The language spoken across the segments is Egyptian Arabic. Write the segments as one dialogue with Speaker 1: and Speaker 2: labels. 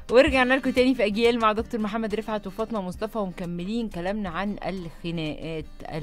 Speaker 1: ورجعنا لكم تاني في اجيال مع دكتور محمد رفعت وفاطمه مصطفى ومكملين كلامنا عن الخناقات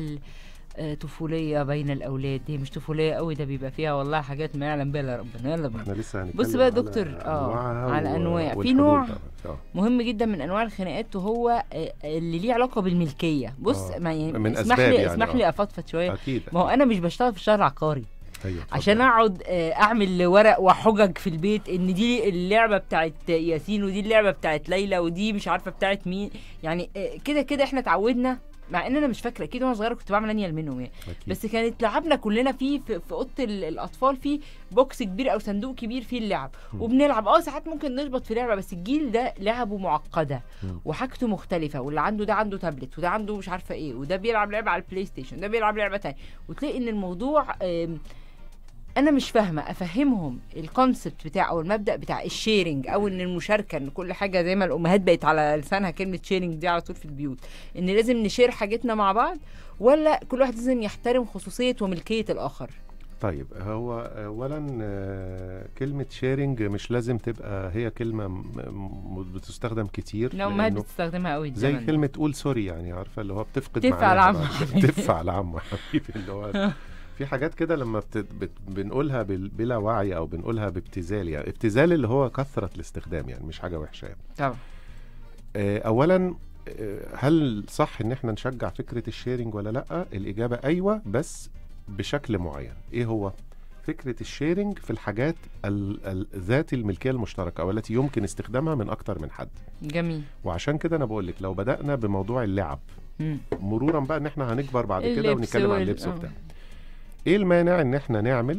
Speaker 1: الطفوليه بين الاولاد هي مش طفوليه قوي ده بيبقى فيها والله حاجات ما يعلم بها الا ربنا يلا بينا
Speaker 2: احنا لسه هنتكلم
Speaker 1: بص بقى يا
Speaker 2: على
Speaker 1: دكتور، آه،
Speaker 2: أنواعها
Speaker 1: على
Speaker 2: و-
Speaker 1: أنواع. في
Speaker 2: والحدود
Speaker 1: نوع
Speaker 2: بقى. آه.
Speaker 1: مهم جدا من انواع الخناقات وهو آه، اللي ليه علاقه بالملكيه بص
Speaker 2: آه.
Speaker 1: ما يعني
Speaker 2: من
Speaker 1: اسمح
Speaker 2: أسباب
Speaker 1: لي
Speaker 2: يعني،
Speaker 1: اسمح
Speaker 2: آه.
Speaker 1: لي افضفض شويه
Speaker 2: اكيد
Speaker 1: ما هو انا مش بشتغل في الشهر العقاري
Speaker 2: أيوة، اتفضل.
Speaker 1: عشان اقعد آه، اعمل ورق وحجج في البيت ان دي اللعبه بتاعت ياسين ودي اللعبه بتاعت ليلى ودي مش عارفه بتاعت مين يعني آه، كده كده احنا اتعودنا مع ان انا مش فاكره اكيد وانا صغيره كنت بعمل انيل منهم يعني
Speaker 2: أكيد.
Speaker 1: بس كانت لعبنا كلنا فيه في, في اوضه ال- الاطفال فيه بوكس كبير او صندوق كبير فيه اللعب
Speaker 2: مم.
Speaker 1: وبنلعب اه ساعات ممكن نشبط في لعبه بس الجيل ده لعبه معقده
Speaker 2: مم.
Speaker 1: وحاجته مختلفه واللي عنده ده عنده تابلت وده عنده مش عارفه ايه وده بيلعب لعبه على البلاي ستيشن ده بيلعب لعبه تانية وتلاقي ان الموضوع آم، انا مش فاهمه افهمهم الكونسبت بتاع او المبدا بتاع الشيرنج او ان المشاركه ان كل حاجه زي ما الامهات بقت على لسانها كلمه شيرنج دي على طول في البيوت ان لازم نشير حاجتنا مع بعض ولا كل واحد لازم يحترم خصوصيه وملكيه الاخر
Speaker 2: طيب هو اولا آه، كلمه شيرنج مش لازم تبقى هي كلمه م- م- بتستخدم كتير
Speaker 1: الامهات
Speaker 2: لأنه
Speaker 1: بتستخدمها قوي
Speaker 2: زي
Speaker 1: الزمن ده.
Speaker 2: كلمه قول سوري يعني عارفه اللي هو بتفقد
Speaker 1: تف
Speaker 2: معناها
Speaker 1: على عمو
Speaker 2: بعد
Speaker 1: حبيبي.
Speaker 2: كده. تف على عمو حبيبي اللي هو في حاجات كده لما بت... بت... بنقولها بال... بلا وعي او بنقولها بابتذال يعني ابتذال اللي هو كثره الاستخدام يعني مش حاجه وحشه يعني.
Speaker 1: طبعا
Speaker 2: آه، اولا آه، هل صح ان احنا نشجع فكره الشيرنج ولا لا الاجابه ايوه بس بشكل معين ايه هو فكره الشيرنج في الحاجات ال- ال- ذات الملكيه المشتركه او التي يمكن استخدامها من اكتر من حد
Speaker 1: جميل
Speaker 2: وعشان كده انا بقول لك لو بدانا بموضوع اللعب
Speaker 1: مم.
Speaker 2: مرورا بقى ان احنا هنكبر بعد كده
Speaker 1: اللبس
Speaker 2: ونتكلم عن
Speaker 1: وال-
Speaker 2: اللبس
Speaker 1: آه.
Speaker 2: وبتاع ايه المانع ان احنا نعمل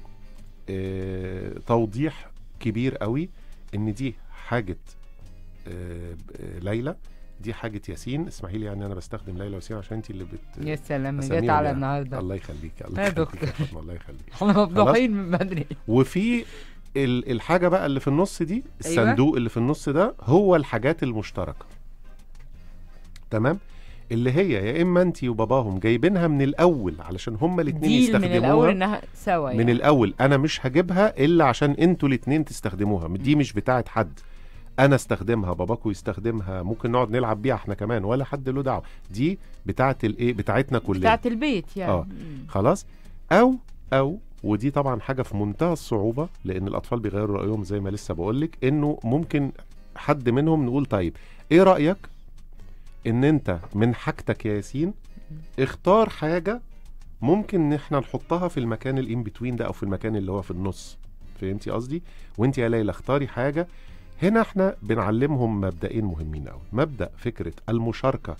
Speaker 2: اه توضيح كبير قوي ان دي حاجه اه آه، ليلى دي حاجه ياسين اسمحي لي يعني انا بستخدم ليلى وياسين عشان انت اللي بت
Speaker 1: يا سلام جت
Speaker 2: أساميهم
Speaker 1: على
Speaker 2: يعني.
Speaker 1: النهارده
Speaker 2: الله يخليك الله
Speaker 1: يا
Speaker 2: يخليك
Speaker 1: دكتور.
Speaker 2: يا فاطمة، الله يخليك
Speaker 1: احنا مفضوحين من بدري
Speaker 2: وفي ال- الحاجه بقى اللي في النص دي الصندوق اللي في النص ده هو الحاجات المشتركه تمام اللي هي يا اما انت وباباهم جايبينها من الاول علشان هما الاثنين
Speaker 1: ديل من الاول
Speaker 2: يستخدموها
Speaker 1: انها سوا
Speaker 2: من
Speaker 1: يعني.
Speaker 2: الاول انا مش هجيبها الا عشان انتوا الاثنين تستخدموها دي مش بتاعه حد انا استخدمها باباكو يستخدمها ممكن نقعد نلعب بيها احنا كمان ولا حد له دعوه دي بتاعه الايه بتاعتنا كلنا
Speaker 1: بتاعت البيت يعني
Speaker 2: آه.
Speaker 1: مم.
Speaker 2: خلاص او او ودي طبعا حاجه في منتهى الصعوبه لان الاطفال بيغيروا رايهم زي ما لسه بقول لك انه ممكن حد منهم نقول طيب ايه رايك ان انت من حاجتك يا ياسين اختار حاجه ممكن ان احنا نحطها في المكان الان بتوين ده او في المكان اللي هو في النص فهمتي قصدي وانت يا ليلى اختاري حاجه هنا احنا بنعلمهم مبدئين مهمين قوي مبدا فكره المشاركه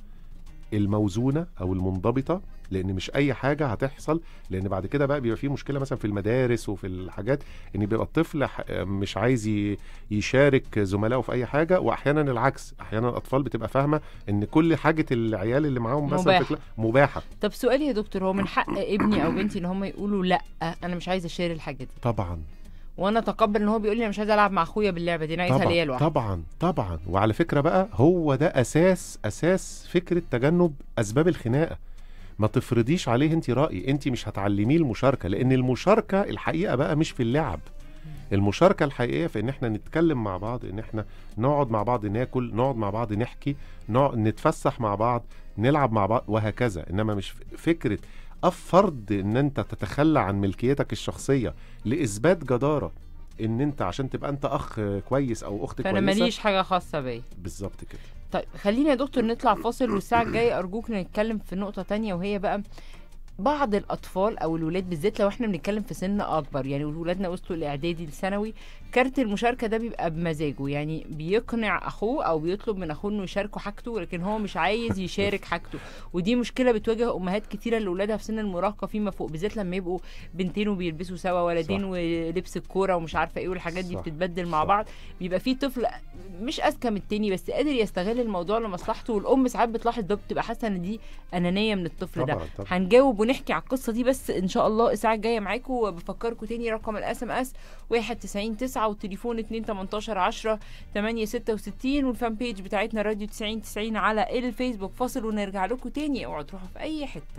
Speaker 2: الموزونه او المنضبطه لان مش اي حاجه هتحصل لان بعد كده بقى بيبقى في مشكله مثلا في المدارس وفي الحاجات ان بيبقى الطفل ح- مش عايز ي- يشارك زملائه في اي حاجه واحيانا العكس احيانا الاطفال بتبقى فاهمه ان كل حاجه العيال اللي معاهم مثلا
Speaker 1: مباحة.
Speaker 2: في كلا- مباحه
Speaker 1: طب سؤالي يا دكتور هو من حق ابني او بنتي ان هم يقولوا لا انا مش عايزه اشير الحاجه دي
Speaker 2: طبعا
Speaker 1: وانا اتقبل ان هو بيقول لي انا مش عايزه العب مع اخويا باللعبه دي انا عايزها ليا
Speaker 2: طبعا
Speaker 1: لوحدي
Speaker 2: طبعا طبعا وعلى فكره بقى هو ده اساس اساس فكره تجنب اسباب الخناقه ما تفرضيش عليه انت راي انت مش هتعلميه المشاركه لان المشاركه الحقيقه بقى مش في اللعب المشاركه الحقيقيه في ان احنا نتكلم مع بعض ان احنا نقعد مع بعض ناكل نقعد مع بعض نحكي نقعد نتفسح مع بعض نلعب مع بعض وهكذا انما مش فكره فرض ان انت تتخلى عن ملكيتك الشخصيه لاثبات جداره ان انت عشان تبقى انت اخ كويس او اخت
Speaker 1: فانا
Speaker 2: كويسه
Speaker 1: ماليش حاجه خاصه بيا
Speaker 2: بالظبط كده
Speaker 1: طيب خلينا يا دكتور نطلع فاصل والساعه الجايه ارجوك نتكلم في نقطه تانية وهي بقى بعض الاطفال او الولاد بالذات لو احنا بنتكلم في سن اكبر يعني ولادنا وصلوا الاعدادي الثانوي كارت المشاركه ده بيبقى بمزاجه يعني بيقنع اخوه او بيطلب من اخوه انه يشاركه حاجته لكن هو مش عايز يشارك حاجته ودي مشكله بتواجه امهات كتيره لاولادها في سن المراهقه فيما فوق بالذات لما يبقوا بنتين وبيلبسوا سوا ولدين
Speaker 2: صح.
Speaker 1: ولبس الكوره ومش عارفه ايه والحاجات دي
Speaker 2: صح.
Speaker 1: بتتبدل مع
Speaker 2: صح.
Speaker 1: بعض بيبقى في طفل مش اذكى من التاني بس قادر يستغل الموضوع لمصلحته والام ساعات بتلاحظ ده بتبقى حاسه ان دي انانيه من الطفل ده
Speaker 2: طبعا طبعا
Speaker 1: هنجاوب ونحكي على القصه دي بس ان شاء الله الساعه الجايه معاكم وبفكركم تاني رقم الاس ام اس 199 9 والتليفون 2 18 10 8 66 والفان بيج بتاعتنا راديو 90 90 على الفيسبوك فاصل ونرجع لكم تاني اوعوا تروحوا في اي حته